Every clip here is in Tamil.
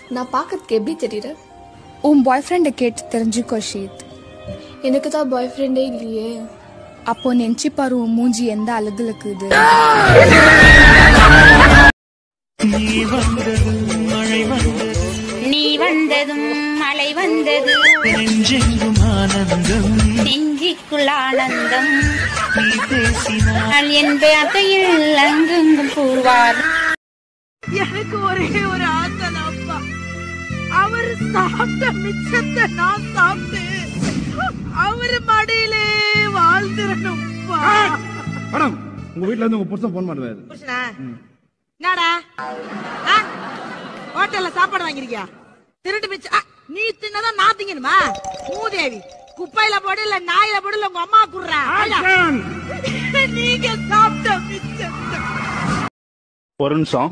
நான் பார்க்கறதுக்கு எப்படி தெரியுறேன் உன் பாய் ஃப்ரெண்டை கேட்டு தெரிஞ்சுக்கோ ஷீத் எனக்கு தான் பாய் ஃப்ரெண்டே இல்லையே அப்போ நெஞ்சி பாரு உன் மூஞ்சி எந்த அழகுல இருக்குது நீ வந்ததும் மழை வந்தது நெஞ்சிக்குள் ஆனந்தம் என் பேட்டையில் அங்கெங்கும் கூறுவார் எனக்கு ஒரே ஒரு ஆசை அப்பா அவர் சாப்பிட்ட மிச்சத்தை நான் சாப்பிட்டு அவர் மடியிலே வாழ்ந்துடணும்ப்பா மேடம் உங்க வீட்ல இருந்து உங்க புருஷன் போன் பண்ணுவாரு புருஷனா என்னடா ஆ? ஹோட்டல்ல சாப்பாடு வாங்கிருக்கியா திருட்டு மிச்சம் ஆ, நீ தின்னதான் நான் திங்கணுமா மூதேவி குப்பையில போடு இல்ல நாயில போடு இல்ல உங்க அம்மா குடுறா நீங்க சாப்பிட்ட மிச்சம் ஒரு நிமிஷம்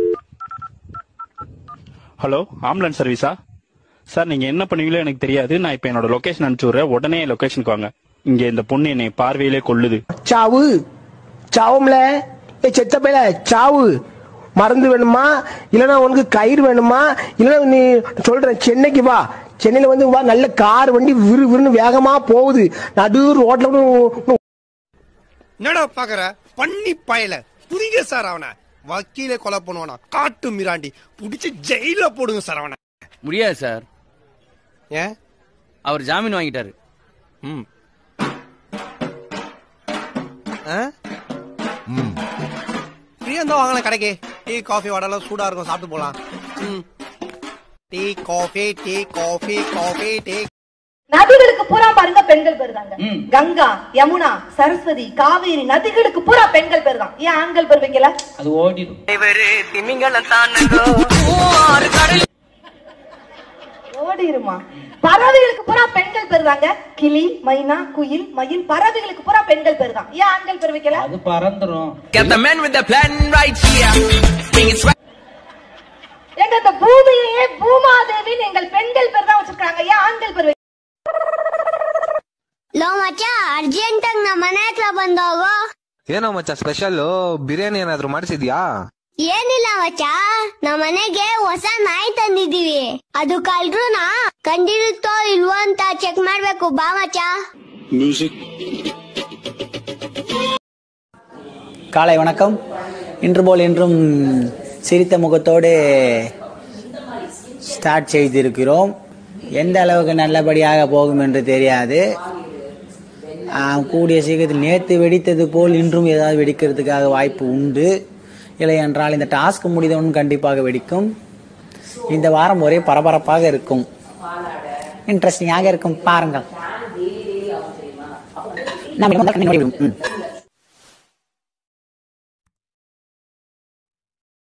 ஹலோ ஆம்புலன்ஸ் சர்வீஸா சார் நீங்க என்ன பண்ணுவீங்களோ எனக்கு தெரியாது நான் இப்ப என்னோட லொகேஷன் அனுப்பிச்சு விடுறேன் உடனே லொகேஷனுக்கு வாங்க இங்க இந்த பொண்ணு என்னை பார்வையிலே கொல்லுது சாவு சாவும்ல ஏ செத்த பையல சாவு மருந்து வேணுமா இல்லனா உனக்கு கயிறு வேணுமா இல்லனா நீ சொல்றேன் சென்னைக்கு வா சென்னையில வந்து வா நல்ல கார் வண்டி விறு விறுன்னு வேகமா போகுது நடு ரோட்ல கூட என்னடா பாக்குற பண்ணி பயல புரியுங்க சார் அவனை வக்கீலே கொலை பண்ணுவானா காட்டு மிராண்டி புடிச்சு ஜெயில போடுங்க சார் அவனை முடியாது சார் ஏன் அவர் ஜாமீன் வாங்கிட்டாரு ம் ஃப்ரீயா இருந்தா வாங்கலாம் கடைக்கு டீ காஃபி வடலாம் சூடா இருக்கும் சாப்பிட்டு போலாம் ம் tea coffee tea coffee coffee tea நதிகளுக்கு பூரா பாருங்க பெண்கள் பேர் தாங்க கங்கா யமுனா சரஸ்வதி காவேரி நதிகளுக்கு பூரா பெண்கள் பேர் தான் ஏன் ஆண்கள் பேர் வைக்கல அது ஓடிடும் ஓடிருமா பறவைகளுக்கு பூரா பெண்கள் பேர் தாங்க கிளி மைனா குயில் மயில் பறவைகளுக்கு பூரா பெண்கள் பேர் தான் ஏன் ஆண்கள் பேர் வைக்கல அது பறந்துரும் எங்க இந்த பூமியையே பூமாதேவின்னு எங்கள் பெண்கள் பேர் தான் வச்சிருக்காங்க ஏன் ஆண்கள் பேர் வைக்கல ಲೋ ಮಚ್ಚ ಅರ್ಜೆಂಟ್ ಆಗಿ ನಮ್ಮ ಮನೆ ಹತ್ರ ಬಂದೋಗು ಏನೋ ಮಚ್ಚ ಸ್ಪೆಷಲ್ ಬಿರಿಯಾನಿ ಏನಾದ್ರು ಮಾಡಿಸಿದ್ಯಾ ಏನಿಲ್ಲ ಮಚ್ಚ ನಮ್ಮ ಮನೆಗೆ ಹೊಸ ನಾಯಿ ತಂದಿದೀವಿ ಅದು ಕಳ್ರುನ ಕಂಡಿರುತ್ತೋ ಇಲ್ವೋ ಅಂತ ಚೆಕ್ ಮಾಡ್ಬೇಕು ಬಾ ಮಚ್ಚ காலை வணக்கம் இன்று போல் இன்றும் சிரித்த முகத்தோடு ஸ்டார்ட் செய்திருக்கிறோம் எந்த அளவுக்கு நல்லபடியாக போகும் என்று தெரியாது ஆ, கூடிய சீக்கிரத்தில் நேற்று வெடித்தது போல் இன்றும் ஏதாவது வெடிக்கிறதுக்காக வாய்ப்பு உண்டு இல்லை என்றால் இந்த டாஸ்க் முடிந்தவுடன் கண்டிப்பாக வெடிக்கும் இந்த வாரம் ஒரே பரபரப்பாக இருக்கும் இன்ட்ரெஸ்டிங்காக இருக்கும் பாருங்கள் நம்ம ம்.